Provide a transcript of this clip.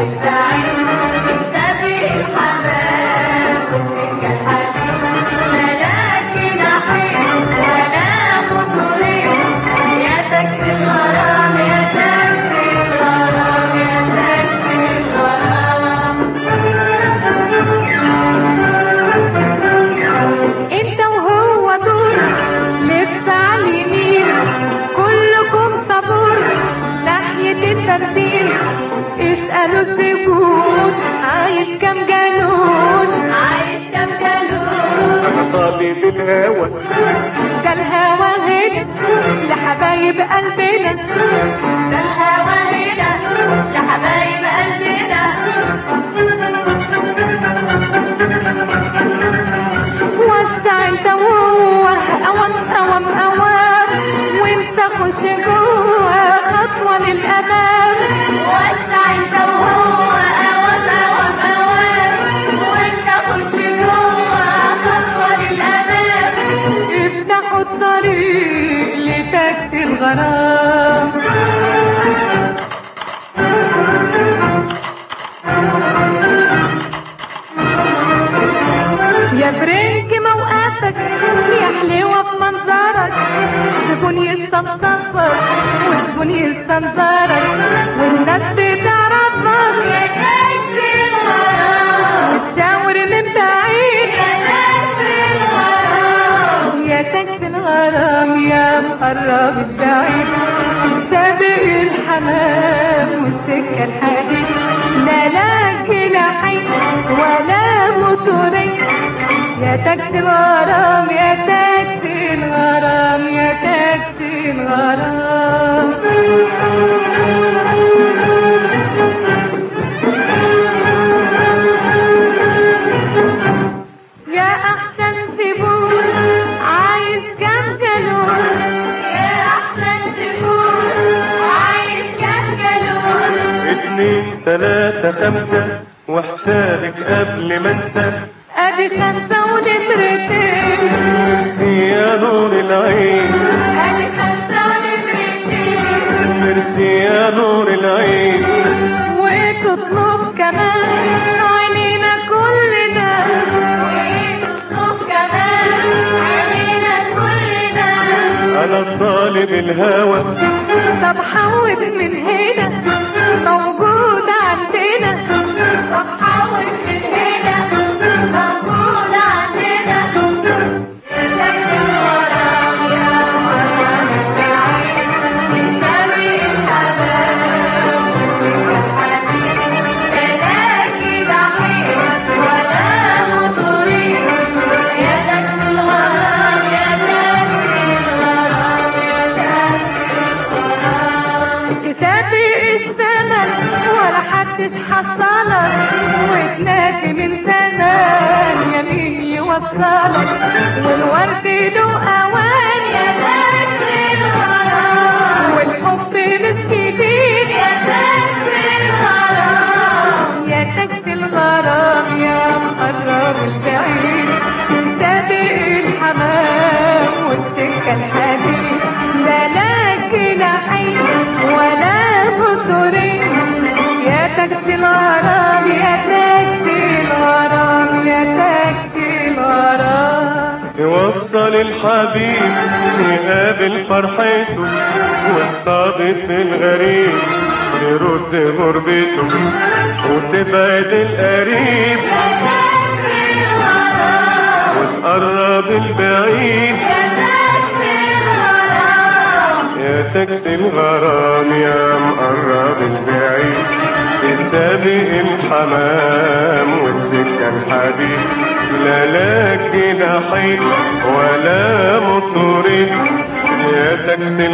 البعيد سابق الحمام والسكة الحديد لا لكن أحيي ولا مطرين يا تكفي الغرام يا تكفي الغرام يا تكفي الغرام انت وهو دور لف على اليمين كلكم طابور ناحية الترتيب اسألوا السجون عايز كام جنون عايز كم جالون انا طالب الهوى ده الهوى هنا لحبايب قلبنا ده الهوى هنا لحبايب قلبنا وسع انت وهو اوام اوام اوام وانت خش جوه خطوة للامام وسع انت وهو اوام اوام اوام وانت خش جوه خطوه للامام افتحوا الطريق لتاكسي الغرام يا برنك موقفك يا حلوة بمنظرك زبون يستنطفك والزبون يستنظرك والناس بتعرفك يا تكفي الغرام وتشاور من بعيد يا تكفي الغرام يا تكفي الغرام يا مقرب البعيد سابق الحمام والسكة الحديد لا لا جناحي ولا موتوري يا تاكسي الغرام يا تاكسي الغرام يا تاكسي الغرام يا احسن زبون عايز كام جالون يا احسن زبون عايز كم جالون اتنين تلاتة خمسة وحسابك قبل ما انسى ادي خمسة ونمرتين ميرسي يا نور العين ادي خمسه ونمرتين ميرسي يا نور العين وتطلب كمان عينينا كل ده وتطلب كمان علينا كل ده انا طالب الهوى طب حود من هنا موجود عندنا طب حاول من هنا موجود عندنا تكفي الغرام يا غرام البعيد يساوي الحمام والسكة الحديد لا لكن أحيي ولا مطرين يا تكفي الغرام يا تكفي الغرام يا تكفي الغرام تسابق الزمن ولا حدش حصلك وتنادي من زمان يمين يوصلك والورد له اوان يا تكفي الغرام والحب مش جديد يا تكفي الغرام يا تاكسي الغرام يا مقرب البعيد سابق الحمام والسكة الحديد لا لا جناحي ولا بطرين يا تاكسي الغرام يا تاكسي الغرام يا تاكسي الغرام يوصل الحبيب يقابل فرحته والصادق الغريب يرد غربته وتبعد القريب تكفي الغرام وتقرب البعيد يا تكفي الغرام يا تاكسي الغرام يا مقرب البعيد السابق الحمام والسكة الحديد لا لا جناحين ولا مطورين يا تاكسي